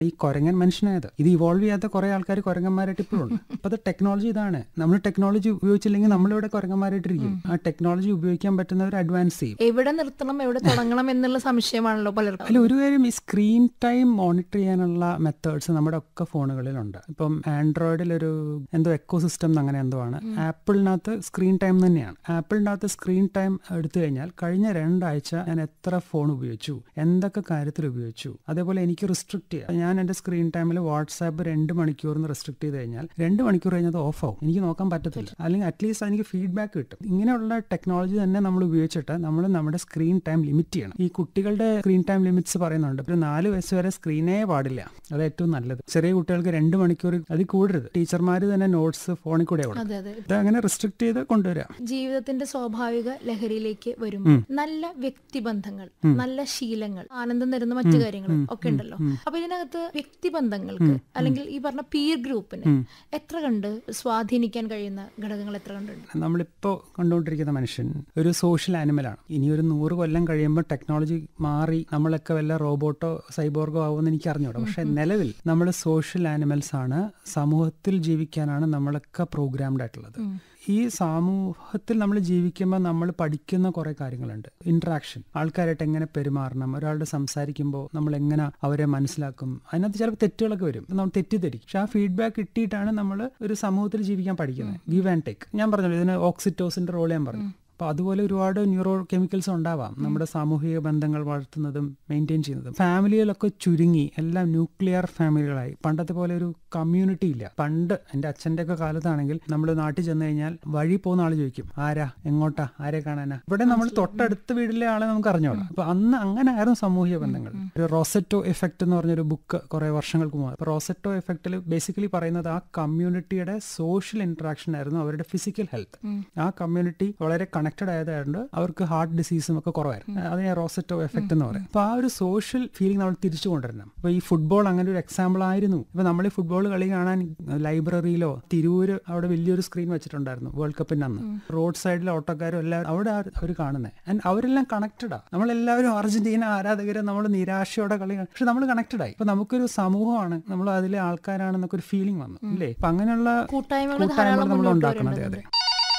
ഈ കുരങ്ങൻ മനുഷ്യനായത് ഇത് ഇവോൾവ് ചെയ്യാത്ത കുറെ ആൾക്കാർ കുരങ്ങന്മാരായിട്ട് ഇപ്പോഴും ഉണ്ട് അപ്പൊ അത് ടെക്നോളജി ഇതാണ് നമ്മൾ ടെക്നോളജി ഉപയോഗിച്ചില്ലെങ്കിൽ നമ്മളിവിടെ കുരങ്ങന്മാരായിട്ടിരിക്കും ആ ടെക്നോളജി ഉപയോഗിക്കാൻ പറ്റുന്നവർ അഡ്വാൻസ് ചെയ്യും എവിടെ നിർത്തണം എവിടെ തുടങ്ങണം എന്നുള്ള സംശയമാണല്ലോ പലർക്കും അല്ല ഒരു കാര്യം ഈ സ്ക്രീൻ ടൈം മോണിറ്റർ ചെയ്യാനുള്ള മെത്തേഡ്സ് നമ്മുടെ ഒക്കെ ഫോണുകളിലുണ്ട് ഇപ്പം ആൻഡ്രോയിഡിൽ ഒരു എന്തോ എക്കോ സിസ്റ്റം അങ്ങനെ എന്തോ ആണ് ആപ്പിളിനകത്ത് സ്ക്രീൻ ടൈം തന്നെയാണ് ആപ്പിളിനകത്ത് സ്ക്രീൻ ടൈം എടുത്തു കഴിഞ്ഞാൽ കഴിഞ്ഞ രണ്ടാഴ്ച ഞാൻ എത്ര ഫോൺ ഉപയോഗിച്ചു എന്തൊക്കെ കാര്യത്തിൽ ഉപയോഗിച്ചു അതേപോലെ എനിക്ക് റിസ്ട്രിക്ട് ചെയ്യാം ഞാൻ എന്റെ സ്ക്രീൻ ടൈമിൽ വാട്സാപ്പ് രണ്ട് മണിക്കൂറിന് റെസ്ട്രിക്ട് ചെയ്ത് കഴിഞ്ഞാൽ രണ്ട് മണിക്കൂർ കഴിഞ്ഞത് ഓഫ് ആവും എനിക്ക് നോക്കാൻ പറ്റത്തില്ല അല്ലെങ്കിൽ അറ്റ്ലീസ്റ്റ് എനിക്ക് ഫീഡ്ബാക്ക് കിട്ടും ഇങ്ങനെയുള്ള ടെക്നോളജി തന്നെ നമ്മൾ ഉപയോഗിച്ചിട്ട് നമ്മൾ നമ്മുടെ സ്ക്രീൻ ടൈം ലിമിറ്റ് ചെയ്യണം ഈ കുട്ടികളുടെ സ്ക്രീൻ ടൈം ലിമിറ്റ്സ് പറയുന്നുണ്ട് ഒരു നാല് വയസ്സ് വരെ സ്ക്രീനേ പാടില്ല അത് ഏറ്റവും നല്ലത് ചെറിയ കുട്ടികൾക്ക് രണ്ട് മണിക്കൂർ അതിൽ കൂടരുത് ടീച്ചർമാർ തന്നെ നോട്ട്സ് ഫോണിൽ കൂടെ കൊടുക്കും അതെ അതെ ഇത് അങ്ങനെ റെസ്ട്രിക്ട് ചെയ്ത് കൊണ്ടുവരാം ജീവിതത്തിന്റെ സ്വാഭാവിക ലഹരിയിലേക്ക് വരുമ്പോൾ നല്ല വ്യക്തിബന്ധങ്ങൾ നല്ല ശീലങ്ങൾ ആനന്ദം തരുന്ന മറ്റു കാര്യങ്ങൾ ഒക്കെ ഉണ്ടല്ലോ അപ്പൊ ഇതിനകത്ത് വ്യക്തിബന്ധങ്ങൾക്ക് അല്ലെങ്കിൽ ഈ പറഞ്ഞ പീർ ഗ്രൂപ്പിന് എത്ര കണ്ട് സ്വാധീനിക്കാൻ കഴിയുന്ന ഘടകങ്ങൾ എത്ര കണ്ടുണ്ട് നമ്മളിപ്പോൾ കണ്ടുകൊണ്ടിരിക്കുന്ന മനുഷ്യൻ ഒരു സോഷ്യൽ ആനിമലാണ് ഇനി ഒരു നൂറ് കൊല്ലം കഴിയുമ്പോൾ ടെക്നോളജി മാറി നമ്മളൊക്കെ വല്ല റോബോട്ടോ സൈബോർഗോ ആവുമെന്ന് എനിക്ക് അറിഞ്ഞൂടാ പക്ഷെ നിലവിൽ നമ്മൾ സോഷ്യൽ ആനിമൽസ് ആണ് സമൂഹത്തിൽ ജീവിക്കാനാണ് നമ്മളൊക്കെ പ്രോഗ്രാംഡ് ആയിട്ടുള്ളത് ഈ സമൂഹത്തിൽ നമ്മൾ ജീവിക്കുമ്പോൾ നമ്മൾ പഠിക്കുന്ന കുറെ കാര്യങ്ങളുണ്ട് ഇന്ററാക്ഷൻ ആൾക്കാരായിട്ട് എങ്ങനെ പെരുമാറണം ഒരാളുടെ സംസാരിക്കുമ്പോൾ നമ്മൾ എങ്ങനെ അവരെ മനസ്സിലാക്കും അതിനകത്ത് ചിലപ്പോൾ തെറ്റുകളൊക്കെ വരും നമ്മൾ തെറ്റിദ്ധരിക്കും പക്ഷെ ആ ഫീഡ്ബാക്ക് കിട്ടിയിട്ടാണ് നമ്മൾ ഒരു സമൂഹത്തിൽ ജീവിക്കാൻ പഠിക്കുന്നത് ഗീവ് ആൻഡ് ടേക്ക് ഞാൻ പറഞ്ഞല്ലോ ഇതിന് ഓക്സിറ്റോസിന്റെ റോൾ ഞാൻ പറഞ്ഞു അപ്പൊ അതുപോലെ ഒരുപാട് ന്യൂറോ കെമിക്കൽസ് ഉണ്ടാവാം നമ്മുടെ സാമൂഹിക ബന്ധങ്ങൾ വളർത്തുന്നതും മെയിൻറ്റെയിൻ ചെയ്യുന്നതും ഫാമിലികളൊക്കെ ചുരുങ്ങി എല്ലാം ന്യൂക്ലിയർ ഫാമിലികളായി പണ്ടത്തെ പോലെ ഒരു കമ്മ്യൂണിറ്റി ഇല്ല പണ്ട് എൻ്റെ അച്ഛൻ്റെ ഒക്കെ കാലത്താണെങ്കിൽ നമ്മൾ നാട്ടിൽ ചെന്ന് കഴിഞ്ഞാൽ വഴി പോകുന്ന ആൾ ചോദിക്കും ആരാ എങ്ങോട്ടാ ആരെ കാണാനാ ഇവിടെ നമ്മൾ തൊട്ടടുത്ത വീട്ടിലെ ആളെ നമുക്ക് അറിഞ്ഞോളാം അപ്പൊ അന്ന് അങ്ങനെ ആയിരുന്നു സാമൂഹിക ബന്ധങ്ങൾ ഒരു റോസറ്റോ എഫക്ട് എന്ന് പറഞ്ഞൊരു ബുക്ക് കുറെ വർഷങ്ങൾക്ക് മുമ്പ് അപ്പൊ റോസറ്റോ എഫക്റ്റിൽ ബേസിക്കലി പറയുന്നത് ആ കമ്മ്യൂണിറ്റിയുടെ സോഷ്യൽ ഇന്ററാക്ഷൻ ആയിരുന്നു അവരുടെ ഫിസിക്കൽ ഹെൽത്ത് ആ കമ്മ്യൂണിറ്റി വളരെ കണക്റ്റഡ് ആയതുകൊണ്ട് അവർക്ക് ഹാർട്ട് ഡിസീസും ഒക്കെ കുറവായിരുന്നു അതിനെ റോസറ്റോ എഫക്ട് എന്ന് പറയും അപ്പൊ ആ ഒരു സോഷ്യൽ ഫീലിംഗ് നമ്മൾ തിരിച്ചു കൊണ്ടുവരണം അപ്പൊ ഈ ഫുട്ബോൾ അങ്ങനെ ഒരു എക്സാമ്പിൾ ആയിരുന്നു ഇപ്പൊ നമ്മൾ ഈ ഫുട്ബോൾ കളി കാണാൻ ലൈബ്രറിയിലോ തിരൂര് അവിടെ വലിയൊരു സ്ക്രീൻ വെച്ചിട്ടുണ്ടായിരുന്നു വേൾഡ് കപ്പിന്റെ അന്ന് റോഡ് സൈഡിലെ ഓട്ടോക്കാരും എല്ലാവരും അവിടെ അവർ കാണുന്നത് ആൻഡ് അവരെല്ലാം കണക്റ്റഡാ നമ്മളെല്ലാവരും അർജന്റീന ആരാധകരും നമ്മൾ നിരാശയോടെ കളി കാണും. പക്ഷെ നമ്മൾ കണക്റ്റഡ് ആയി ഇപ്പൊ നമുക്കൊരു സമൂഹമാണ് നമ്മൾ അതിലെ ആൾക്കാരാണെന്നൊക്കെ ഒരു ഫീലിംഗ് വന്നു അല്ലേ അപ്പൊ അങ്ങനെയുള്ള കൂട്ടായ്മകൾ കൂട്ടായ്മകൾ ധാരാളം നമ്മൾ മുന്നോട്ട് ഉണ്ടാക്കണം അതെ അതെ വരേണ്ടതുണ്ട്.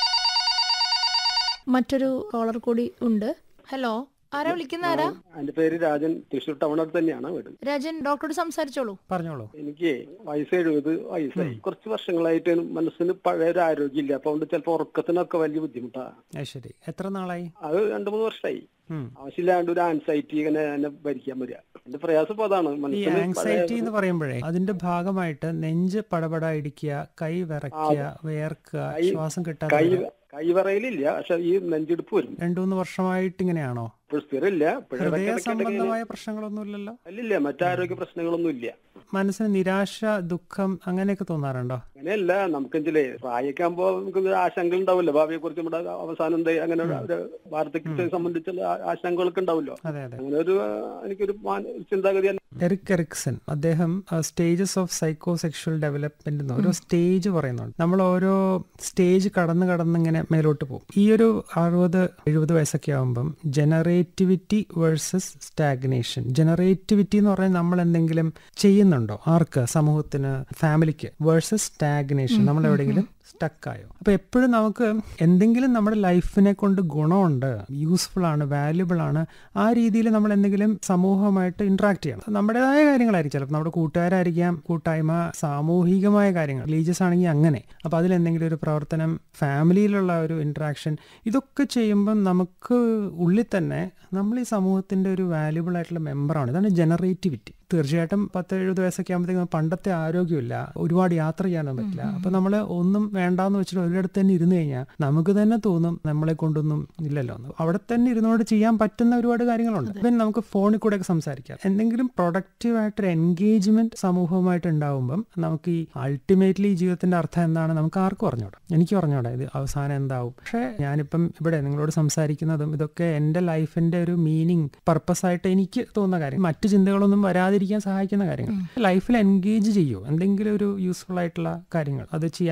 മറ്റൊരു കോളർ കൂടി ഉണ്ട് ഹലോ ആരാ വിളിക്കുന്ന ആരാ എന്റെ പേര് രാജൻ തൃശ്ശൂർ ടൗൺ അടുത്ത് തന്നെയാണ് വീട് രാജൻ ഡോക്ടറോട് സംസാരിച്ചോളൂ പറഞ്ഞോളൂ എനിക്ക് വയസ്സ് എഴുപത് വയസ്സായി കുറച്ച് വർഷങ്ങളായിട്ട് മനസ്സിന് പഴയ ഒരു ആരോഗ്യമില്ല അപ്പൊ അതുകൊണ്ട് ചിലപ്പോ ഉറക്കത്തിനൊക്കെ വലിയ ബുദ്ധിമുട്ടാണ് അത് ശരി എത്ര നാളായി അത് രണ്ടു മൂന്ന് വർഷമായി ഉം. ആവശ്യമില്ലാണ്ട് ഒരു ആൻസൈറ്റി ഇങ്ങനെ എന്നെ ഭരിക്കാൻ വരിക എന്റെ പ്രയാസം ഇപ്പൊ അതാണ് ഈ മനസ്സിന് ആങ്സൈറ്റി എന്ന് പറയുമ്പോഴേ അതിന്റെ ഭാഗമായിട്ട് നെഞ്ച് പടപട ഇടിക്കുക കൈ വിറയ്ക്കുക വേർക്കുക ശ്വാസം കിട്ടാതെ കൈ വരിക. കൈവറയിലില്ല പക്ഷെ ഈ നെഞ്ചെടുപ്പ് വരും രണ്ടു മൂന്ന് വർഷമായിട്ട് ഇങ്ങനെയാണോ ഇപ്പോൾ സ്ഥിരമില്ല ഹൃദയ ഇപ്പോഴൊക്കെ സംബന്ധമായ പ്രശ്നങ്ങളൊന്നുമില്ലല്ലോ അല്ലില്ല മറ്റാരോഗ്യ പ്രശ്നങ്ങളൊന്നും ഇല്ല മനസ്സിന് നിരാശ ദുഃഖം അങ്ങനെയൊക്കെ തോന്നാറുണ്ടോ അങ്ങനെയല്ല നമുക്ക് വെച്ചില്ലേ പ്രായമൊക്കെ ആകുമ്പോ നമുക്ക് ഒരു ആശങ്കകൾ ഉണ്ടാവില്ല ഭാവിയെ കുറിച്ച് നമ്മുടെ അവസാനം എന്താ അങ്ങനെ ഒരു വാർദ്ധക്യത്തെ സംബന്ധിച്ചുള്ള ആ- ആശങ്കകളൊക്കെ ഉണ്ടാവല്ലോ അതെ അതെ അങ്ങനെ ഒരു ആ, എനിക്കൊരു മാന- ചിന്താഗതി തന്നെ എറിക് എറിക്സൺ അദ്ദേഹം stages of psychosexual development എന്ന് ഒരു സ്റ്റേജ് പറയുന്നുണ്ട് നമ്മൾ ഓരോ സ്റ്റേജ് കടന്ന് കടന്ന് ഇങ്ങനെ മേലോട്ട് പോകും ഈ ഒരു അറുപത് എഴുപത് വയസ്സൊക്കെ ആകുമ്പം ജനറേറ്റിവിറ്റി വേഴ്സസ് സ്റ്റാഗ്നേഷൻ ജനറേറ്റിവിറ്റി എന്ന് പറഞ്ഞാൽ നമ്മൾ എന്തെങ്കിലും ചെയ്യുന്നുണ്ടോ ആർക്ക് സമൂഹത്തിന് ഫാമിലിക്ക് വേഴ്സസ് സ്റ്റാഗ്നേഷൻ നമ്മൾ എവിടെയെങ്കിലും സ്റ്റക്കായോ അപ്പൊ എപ്പോഴും നമുക്ക് എന്തെങ്കിലും നമ്മുടെ ലൈഫിനെ കൊണ്ട് ഗുണമുണ്ട് യൂസ്ഫുൾ ആണ് വാല്യുബിൾ ആണ് ആ രീതിയിൽ നമ്മൾ എന്തെങ്കിലും സമൂഹമായിട്ട് ഇന്ററാക്ട് ചെയ്യണം നമ്മുടേതായ കാര്യങ്ങളായിരിക്കും ചിലപ്പോൾ നമ്മുടെ കൂട്ടുകാരായിരിക്കാം കൂട്ടായ്മ സാമൂഹികമായ കാര്യങ്ങൾ റിലീജിയസ് ആണെങ്കിൽ അങ്ങനെ അപ്പൊ അതിൽ എന്തെങ്കിലും ഒരു പ്രവർത്തനം ഫാമിലിയിലുള്ള ഒരു ഇന്ററാക്ഷൻ ഇതൊക്കെ ചെയ്യുമ്പം നമുക്ക് ഉള്ളിൽ തന്നെ നമ്മൾ ഈ സമൂഹത്തിന്റെ ഒരു വാല്യുബിൾ ആയിട്ടുള്ള മെമ്പറാണ് ഇതാണ് ജനറേറ്റിവിറ്റി തീർച്ചയായിട്ടും പത്ത് എഴുപത് വയസ്സൊക്കെ ആകുമ്പോഴത്തേക്കും പണ്ടത്തെ ആരോഗ്യമില്ല ഒരുപാട് യാത്ര ചെയ്യാനൊന്നും പറ്റില്ല അപ്പൊ നമ്മൾ ഒന്നും വേണ്ടാന്ന് വെച്ചിട്ട് ഒരിടത്ത് തന്നെ ഇരുന്ന് കഴിഞ്ഞാൽ നമുക്ക് തന്നെ തോന്നും നമ്മളെ കൊണ്ടൊന്നും ഇല്ലല്ലോ എന്ന് അവിടെ തന്നെ ഇരുന്നോട് ചെയ്യാൻ പറ്റുന്ന ഒരുപാട് കാര്യങ്ങളുണ്ട് ഇപ്പം നമുക്ക് ഫോണിൽ കൂടെ ഒക്കെ സംസാരിക്കാം എന്തെങ്കിലും പ്രൊഡക്റ്റീവ് ആയിട്ടൊരു എൻഗേജ്മെന്റ് സമൂഹവുമായിട്ട് ഉണ്ടാവുമ്പം നമുക്ക് ഈ അൾട്ടിമേറ്റ്ലി ഈ ജീവിതത്തിന്റെ അർത്ഥം എന്താണ് നമുക്ക് ആർക്കും അറിഞ്ഞൂടാ എനിക്ക് അറിഞ്ഞൂടാ ഇത് അവസാനം എന്താവും പക്ഷേ ഞാനിപ്പം ഇവിടെ നിങ്ങളോട് സംസാരിക്കുന്നതും ഇതൊക്കെ എൻ്റെ ലൈഫിന്റെ ഒരു മീനിങ് പർപ്പസ് ആയിട്ട് എനിക്ക് തോന്നുന്ന കാര്യം മറ്റു ചിന്തകളൊന്നും വരാതിരിക്കാൻ സഹായിക്കുന്ന കാര്യങ്ങൾ ലൈഫിൽ എൻഗേജ് ചെയ്യൂ എന്തെങ്കിലും ഒരു യൂസ്ഫുൾ ആയിട്ടുള്ള കാര്യങ്ങൾ അത് ചെയ്യാൻ നോക്കുമ്പോൾ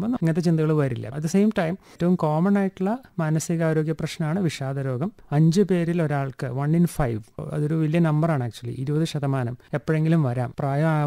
കഴിയുമ്പോൾ ഇങ്ങനത്തെ ചിന്തകൾ വരില്ല അറ്റ് ദ സെയിം ടൈം ഏറ്റവും കോമൺ ആയിട്ടുള്ള മാനസികാരോഗ്യ പ്രശ്നമാണ് വിഷാദരോഗം അഞ്ച് പേരിൽ ഒരാൾക്ക് വൺ ഇൻ ഫൈവ് അതൊരു വലിയ നമ്പറാണ് ആക്ച്വലി ഇരുപത് ശതമാനം എപ്പോഴെങ്കിലും വരാം പ്രായം